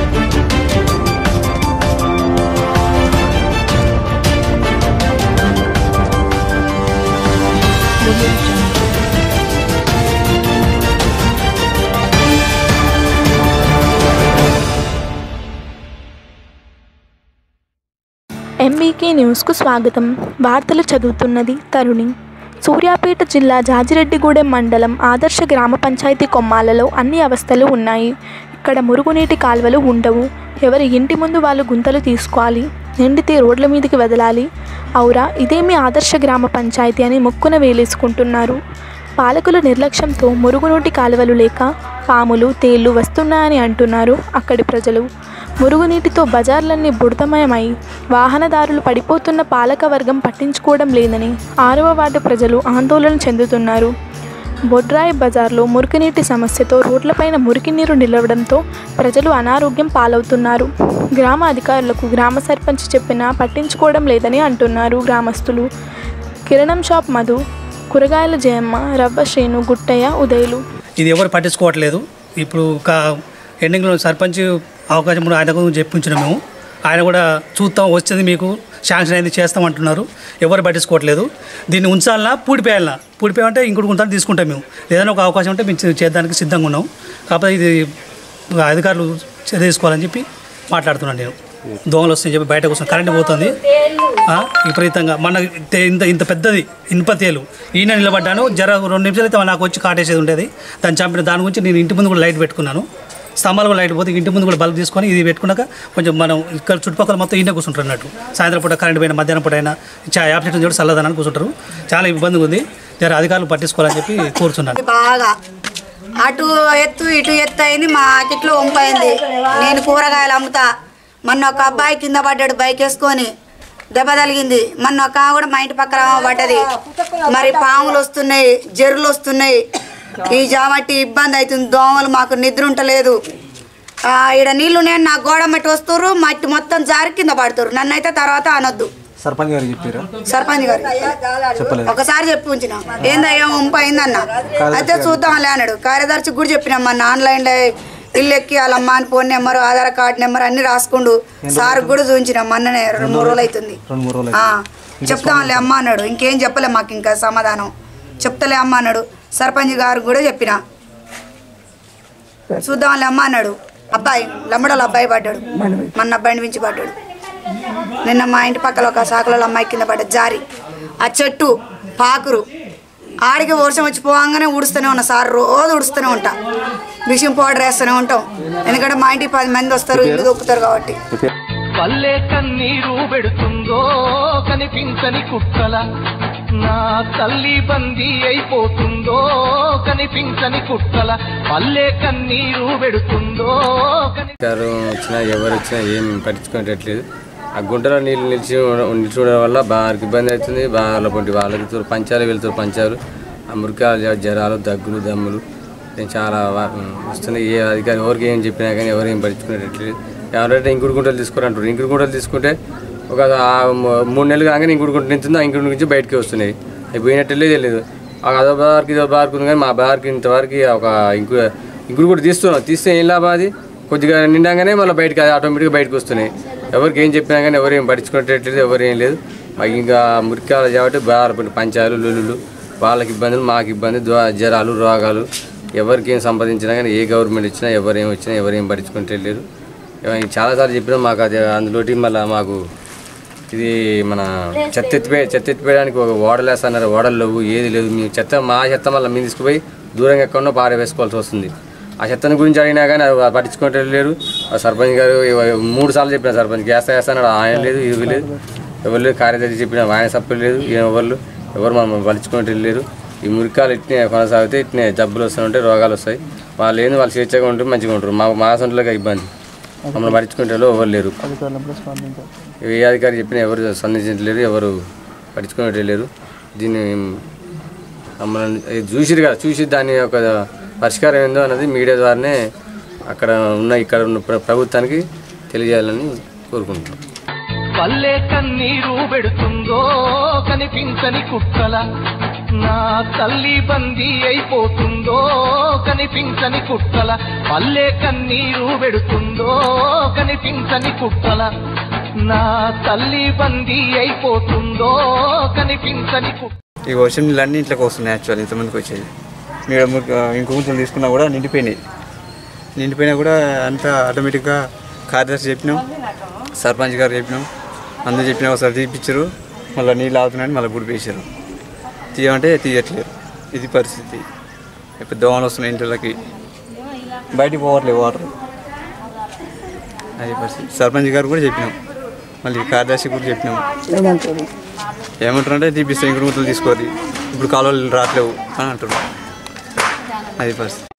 MBK న్యూస్కు స్వాగతం వార్తలు చదువుతున్నది తరుణి సూర్యాపేట జిల్లా జాజిరెడ్డిగూడెం మండలం ఆదర్శ గ్రామ పంచాయతీ కొమ్మాలలో అన్ని అవస్థలు ఉన్నాయి ఇక్కడ మురుగునీటి కాల్వలు ఉండవు ఎవరి ఇంటి ముందు వాళ్ళు గుంతలు తీసుకోవాలి నిండితే రోడ్ల మీదకి వదలాలి అవురా ఇదేమి ఆదర్శ గ్రామ పంచాయతీ అని ముక్కున వేలేసుకుంటున్నారు పాలకుల నిర్లక్ష్యంతో మురుగునీటి కాలువలు లేక పాములు తేళ్లు వస్తున్నాయని అంటున్నారు అక్కడి ప్రజలు మురుగునీటితో బజార్లన్నీ బుడతమయమై వాహనదారులు పడిపోతున్న పాలక వర్గం పట్టించుకోవడం లేదని ఆరవ వార్డు ప్రజలు ఆందోళన చెందుతున్నారు బొడ్రాయి బజార్లో మురికినీటి సమస్యతో రోడ్లపైన మురికి నీరు నిలవడంతో ప్రజలు అనారోగ్యం పాలవుతున్నారు గ్రామ అధికారులకు గ్రామ సర్పంచ్ చెప్పినా పట్టించుకోవడం లేదని అంటున్నారు గ్రామస్తులు కిరణం షాప్ మధు కూరగాయల జయమ్మ రవ్వ శ్రేణు గుట్టయ్య ఉదయులు ఇది ఎవరు పట్టించుకోవట్లేదు ఇప్పుడు ఒక ఎండింగ్లో సర్పంచ్ అవకాశం కూడా ఆయన గురించి చెప్పించినాం మేము ఆయన కూడా చూస్తాం వచ్చింది మీకు శాంక్షన్ అయింది చేస్తాం అంటున్నారు ఎవరు పట్టించుకోవట్లేదు దీన్ని ఉంచాలన్నా పూడిపోయాలన్నా పూడిపోయాలంటే ఇంకొక గుంతలు తీసుకుంటాం మేము ఏదైనా ఒక అవకాశం ఉంటే మేము చే- చేద్దానికి సిద్ధంగా ఉన్నాం కాకపోతే ఇది అధికారులు చర్య తీసుకోవాలని చెప్పి మాట్లాడుతున్నాను నేను దోమలు వస్తాయని చెప్పి బయట కూర్చొని కరెంట్ పోతుంది ఆ, విపరీతంగా మన తె- ఇంత ఇంత పెద్దది ఇనుప తేలు ఈయన నిలబడ్డాను జర రెండు నిమిషాలు అయితే నాకు వచ్చి కాటేసేది ఉండేది దాన్ని చంపిన దాని గురించి నేను ఇంటి ముందు కూడా లైట్ పెట్టుకున్నాను స్తంభాలు కూడా లైట్ పోతే ఇంటి ముందు కూడా బల్బ్ తీసుకొని ఇది పెట్టుకున్నాక కొంచెం మనం ఇక్కడ చుట్టుపక్కల మొత్తం ఈయన కూర్చుంటారు అన్నట్టు సాయంత్రం పూట కరెంట్ పోయిన మధ్యాహ్నం పూట అయినా యాప్ చెట్టు చూడ చల్లదనాన్ని కూర్చుంటారు చాలా ఇబ్బందిగా ఉంది జర అధికారులు పట్టించుకోవాలని చెప్పి కోరుతున్నాను బాగా అటు ఎత్తు ఇటు ఎత్తు అయింది మా కిట్లో వంపైంది నేను కూరగాయలు అమ్ముతా మొన్న ఒక అబ్బాయి కింద పడ్డాడు బైక్ వేసుకొని దెబ్బ తగిలింది మొన్న ఒక ఆమె కూడా మా ఇంటి పక్కన ఆమె పడ్డది మరి పాములు వస్తున్నాయి జర్రులు వస్తున్నాయి ఈ జామట్టి ఇబ్బంది అవుతుంది దోమలు మాకు నిద్ర ఉంటలేదు ఆ, ఈడ నీళ్లు నేను నా గోడ మట్టి వస్తుర్రు మట్టి మొత్తం జారి కింద పడుతురు నన్నైతే తర్వాత అనొద్దు సర్పంచ్ గారికి చెప్పారా సర్పంచ్ గారు చెప్పలేదు ఒకసారి చెప్పి ఉంచిన ఏందయ్యా ముంపు అయిందన్న అయితే చూద్దాంలే అన్నాడు కార్యదర్శి కూడా చెప్పినాం మన ఆన్లైన్లో ఇల్లు ఎక్కియాలమ్మా అని phone number Aadhaar card number అన్ని రాసుకుండు సార్ కూడా చూపించినాం మొన్ననే రెండు మూడు రోజులు అవుతుంది రెండు మూడు రోజులు ఆ, చెప్తాంలే అమ్మ అన్నాడు ఇంకేం చెప్పలే మాకు ఇంకా సమాధానం చెప్తలే అమ్మ అన్నాడు సర్పంచ్ గారు కూడా చెప్పిన చూద్దాంలే అమ్మ అన్నాడు అబ్బాయి లంబడలో అబ్బాయి పడ్డాడు మొన్న బండి మించి పడ్డాడు నిన్న మా ఇంటి పక్కల ఒక సాకులలో అమ్మాయి కింద పడ్డ జారి ఆ చెట్టు పాకురు ఆడికి వర్షం వచ్చి పోగానే ఊడుస్తూనే ఉన్నా సార్ రోజు ఊడుస్తూనే ఉంటా విషయం పౌడర్ వేస్తూనే ఉంటాం ఎందుకంటే మా ఇంటికి పది మంది వస్తారు ఇల్లు దొక్కుతారు కాబట్టి పల్లె కన్నీరు పెడుతుందో కనిపించని కుక్కల నా తల్లి బందీ అయిపోతుందో కనిపించని కుక్కల పల్లె కన్నీరు పెడుతుందో కని అధికారం వచ్చినా ఎవరు వచ్చినా ఏం పట్టించుకునేటట్లేదు ఆ గుంటలో నీళ్ళు నిలిచి నిలిచి ఉండడం వల్ల బాగా ఇబ్బంది అవుతుంది బాగా పొంటి వాళ్ళకి తోడు పంచాలు వెళ్తారు పంచాలు ఆ మురికాలు జ్వరాలు దగ్గులు దమ్ములు నేను చాలా వా- వస్తున్నాయి ఏ అధికారి ఎవరికి ఏం చెప్పినా కానీ ఎవరు ఏం పట్టించుకునేటట్లేదు ఎవరైతే ఇంకుడు గుంటలు తీసుకోరంటారు ఇంకుడు గుంటలు తీసుకుంటే ఒక ఆ మ- మూడు నెలలు కాగానే ఇంకుడు గుంట నింతుందో ఆ ఇంకుడు నుంచి బయటకి వస్తున్నాయి అవి పోయినట్టే తెలియదు ఆ అదో బార్కి ఇదో బార్కు ఉంది కానీ మా బార్కి ఇంతవరకు ఒక ఇంకు ఇంకుడు కూడా తీస్తున్నాం తీస్తే ఏం లాభం అది కొద్దిగా నిండాగానే మళ్ళీ బయటకు అది ఆటోమేటిక్గా బయటకు వస్తున్నాయి ఎవరికి ఏం చెప్పినా కానీ ఎవరు ఏం పట్టించుకునేటట్లేదు ఎవరు ఏం లేదు మాకు ఇంకా మురికాలు కాబట్టి బాధపడి పంచాలు లులులు వాళ్ళకి ఇబ్బందులు మాకు ఇబ్బంది ద్వా- జ్వరాలు రోగాలు ఎవరికి ఏం సంపాదించినా కానీ ఏ గవర్నమెంట్ ఇచ్చినా ఎవరు ఏం వచ్చినా ఎవరు ఏం పట్టించుకునేటట్లేదు చాలాసార్లు చెప్పినా మాకు అది అందులోటి మళ్ళీ మాకు ఇది మన చెత్త ఎత్తిపోయి చెత్త ఎత్తిపోయడానికి ఒక ఓడలు వేస్తున్నారు ఓడలు లేవు ఏది లేదు మేము చెత్త మా చెత్త మళ్ళీ మేము తీసుకుపోయి దూరంగా ఎక్కడో పారవేసుకోవాల్సి వస్తుంది ఆ చెత్తని గురించి అడిగినా కానీ అది పట్టించుకుంటే లేరు ఆ సర్పంచ్ గారు ఇవ- మూడు సార్లు చెప్పిన సర్పంచ్ వేస్తా వేస్తాడు ఆయన లేదు ఇది లేదు ఎవరు లేదు కార్యదర్శి చెప్పిన ఆయన సప్పలు లేదు ఈయన ఎవరు ఎవరు మనం పట్టించుకుంటే లేరు ఈ మురికాలు ఇట్నే కొనసాగితే ఇట్నే జబ్బులు వస్తుంటే రోగాలు వస్తాయి వాళ్ళు ఏంది వాళ్ళు స్వేచ్ఛగా ఉంటే మంచిగా ఉంటారు మా మా సొంతలోకి ఇబ్బంది మమ్మల్ని పట్టించుకుంటే ఎవరు లేరు ఏ అధికారి చెప్పినా ఎవరు స్పందించలేరు ఎవరు పట్టించుకునేటలేరు దీన్ని మమ్మల్ని ఇది చూసిరు కదా చూసి దాని యొక్క పరిష్కారం ఏందో అన్నది మీడియా ద్వారానే అక్కడ ఉన్న ఇక్కడ ఉన్న ప్ర- ప్రభుత్వానికి తెలియజేయాలని కోరుకుంటున్నాం పల్లె కన్నీరు పెడుతుందో కనిపించని కుక్కల నా తల్లి బందీ అయిపోతుందో కనిపించని కుట్టల పల్లె కన్నీరు పెడుతుందో కనిపించని కుట్టల నా తల్లి బందీ అయిపోతుందో కనిపించని కుట్ట ఈ వర్షం నీళ్ళు అన్నీ ఇంట్లోకి వస్తున్నాయి యాక్చువల్ ఇంతమందికి వచ్చేది మీరు ఇంకొంచెం తీసుకున్నా కూడా నిండిపోయినాయి నిండిపోయినా కూడా అంతా ఆటోమేటిక్గా కార్యదర్శి చెప్పినాం సర్పంచ్ గారు చెప్పినాం అందరూ చెప్పినా ఒకసారి తీపిచ్చారు మళ్ళీ నీళ్ళు ఆగుతున్నాయని మళ్ళీ గుడిపేశారు తీయమంటే తీయట్లేరు ఇది పరిస్థితి ఇప్పుడు దోమలు వస్తున్నాయి ఇంట్లోకి బయటికి పోవట్లేదు వాటర్ అది పరిస్థితి సర్పంచ్ గారు కూడా చెప్పినాం మళ్ళీ కార్యదర్శి కూడా చెప్పినాం ఏమంటారంటే తీపిస్తే ఇంకుడు ముద్దలు తీసుకోవాలి ఇప్పుడు కాలువలు రావట్లేవు అని అంటారు అది పరిస్థితి